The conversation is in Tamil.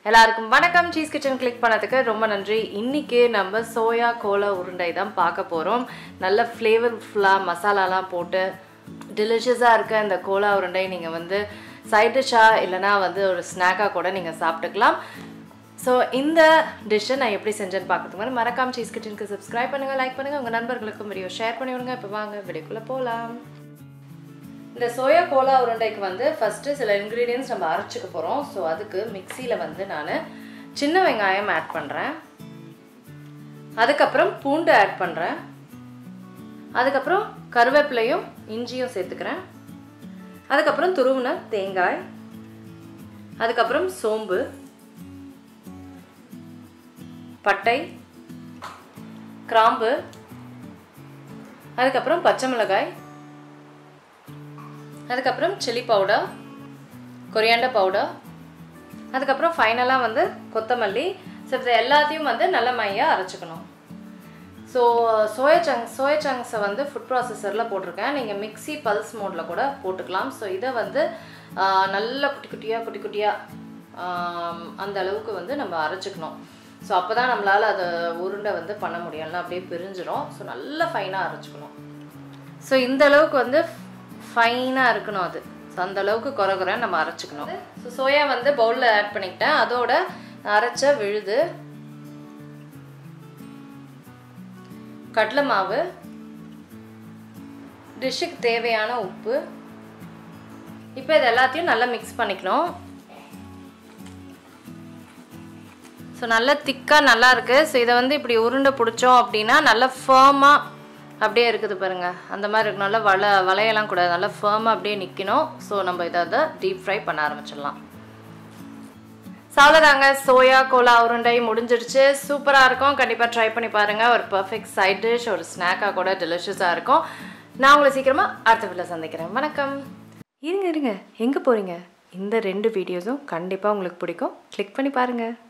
எல்லாருக்கும் வணக்கம் சீஸ் கிச்சன் கிளிக் பண்ணதுக்கு ரொம்ப நன்றி இன்னைக்கு நம்ம சோயா கோலா உருண்டை தான் பார்க்க போகிறோம் நல்ல ஃப்ளேவர்ஃபுல்லாக மசாலாலாம் போட்டு டெலிஷியஸாக இருக்க இந்த கோலா உருண்டை நீங்கள் வந்து சைட் டிஷ்ஷாக இல்லைனா வந்து ஒரு ஸ்நாக்காக கூட நீங்கள் சாப்பிட்டுக்கலாம் ஸோ இந்த டிஷ்ஷை நான் எப்படி செஞ்சேன்னு பார்க்கறதுக்கு முன்னாடி மறக்காம சீஸ் கிச்சனுக்கு சப்ஸ்கிரைப் பண்ணுங்கள் லைக் பண்ணுங்கள் உங்கள் நண்பர்களுக்கும் வீடியோ ஷேர் பண்ணி விடுங்க இப்போ வாங்க வீடியோக்குள்ளே போகலாம் இந்த சோயா கோலா உருண்டைக்கு வந்து ஃபஸ்ட்டு சில இன்க்ரீடியன்ஸ் நம்ம அரைச்சிக்க போகிறோம் ஸோ அதுக்கு மிக்சியில் வந்து நான் சின்ன வெங்காயம் ஆட் பண்ணுறேன் அதுக்கப்புறம் பூண்டு ஆட் பண்ணுறேன் அதுக்கப்புறம் கருவேப்பிலையும் இஞ்சியும் சேர்த்துக்கிறேன் அதுக்கப்புறம் துருவின தேங்காய் அதுக்கப்புறம் சோம்பு பட்டை கிராம்பு அதுக்கப்புறம் பச்சை மிளகாய் அதுக்கப்புறம் சில்லி பவுடர் கொரியாண்டர் பவுடர் அதுக்கப்புறம் ஃபைனலாக வந்து கொத்தமல்லி ஸோ இது எல்லாத்தையும் வந்து நல்ல மையாக அரைச்சிக்கணும் ஸோ சோயா சங்க் சோயா சங்க்ஸை வந்து ஃபுட் ப்ராசஸரில் போட்டிருக்கேன் நீங்கள் மிக்ஸி பல்ஸ் மோடில் கூட போட்டுக்கலாம் ஸோ இதை வந்து ஆஹ், நல்ல குட்டி குட்டியாக குட்டி குட்டியாக அந்த அளவுக்கு வந்து நம்ம அரைச்சிக்கணும் ஸோ அப்போ தான் நம்மளால் அதை உருண்டை வந்து பண்ண முடியும் எல்லாம் அப்படியே பிரிஞ்சிடும் ஸோ நல்லா ஃபைனாக அரைச்சிக்கணும் ஸோ இந்த அளவுக்கு வந்து ஃபைனாக இருக்கணும் அது ஸோ அந்த அளவுக்கு குறை குறை நம்ம அரைச்சிக்கணும் ஸோ சோயா வந்து பவுலில் ஆட் பண்ணிக்கிட்டேன் அதோட அரைச்ச விழுது கடலை மாவு டிஷ்ஷுக்கு தேவையான உப்பு இப்போ இது எல்லாத்தையும் நல்லா மிக்ஸ் பண்ணிக்கணும் ஸோ நல்லா திக்காக நல்லா இருக்குது ஸோ இதை வந்து இப்படி உருண்டை பிடிச்சோம் அப்படின்னா நல்லா ஃபேமாக அப்படியே இருக்குது பாருங்க அந்த மாதிரி இருக்கணும் நல்லா வள வளையெல்லாம் கூடாது நல்லா ஃபேமாக அப்படியே நிற்கணும் ஸோ நம்ம இதை அதை டீப் ஃப்ரை பண்ண ஆரம்பிச்சிடலாம் ஸோ அவ்வளோதாங்க சோயா கோலா உருண்டை முடிஞ்சிடுச்சு சூப்பராக இருக்கும் கண்டிப்பாக ட்ரை பண்ணி பாருங்கள் ஒரு பர்ஃபெக்ட் சைட் டிஷ் ஒரு ஸ்நாக்காக கூட டெலிஷியஸாக இருக்கும் நான் உங்களை சீக்கிரமாக அடுத்த வீட்டில் சந்திக்கிறேன் வணக்கம் இருங்க இருங்க எங்கே போகிறீங்க இந்த ரெண்டு வீடியோஸும் கண்டிப்பாக உங்களுக்கு பிடிக்கும் கிளிக் பண்ணி பாருங்கள்